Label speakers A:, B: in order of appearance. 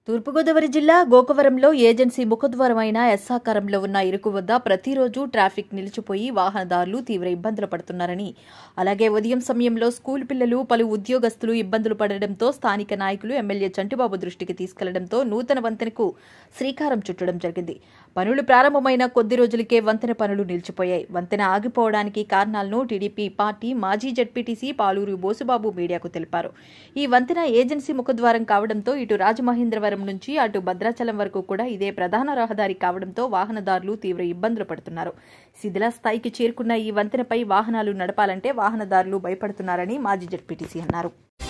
A: తూర్పుగోదావరి జిల్లా గోకవరంలో ఏజెన్సీ ముఖద్వారమైన ఎస్సాకారంలో ఉన్న ఇరుకు వద్ద ప్రతిరోజు ట్రాఫిక్ నిలిచిపోయి వాహనదారులు తీవ్ర ఇబ్బందులు పడుతున్నారని అలాగే ఉదయం సమయంలో స్కూల్ పిల్లలు పలు ఉద్యోగస్తులు ఇబ్బందులు పడడంతో స్థానిక నాయకులు ఎమ్మెల్యే చంటిబాబు దృష్టికి తీసుకెళ్లడంతో నూతన వంతెనకు శ్రీకారం చుట్టడం జరిగింది పనులు ప్రారంభమైన కొద్ది రోజులకే వంతెన పనులు నిలిచిపోయాయి వంతెన ఆగిపోవడానికి కారణాలను టీడీపీ పార్టీ మాజీ జడ్పీటీసీ పాలూరు బోసుబాబు మీడియాకు తెలిపారు ఈ వంతెన ఏజెన్సీ ముఖద్వారం కావడంతో ఇటు రాజమహేంద్రవరం నుంచి అటు భద్రాచలం వరకు కూడా ఇదే ప్రధాన రహదారి కావడంతో వాహనదారులు తీవ్ర ఇబ్బందులు పడుతున్నారు శిథిల స్థాయికి చేరుకున్న ఈ వంతెనపై వాహనాలు నడపాలంటే వాహనదారులు భయపడుతున్నారని మాజీ జడ్పీటీసీ అన్నారు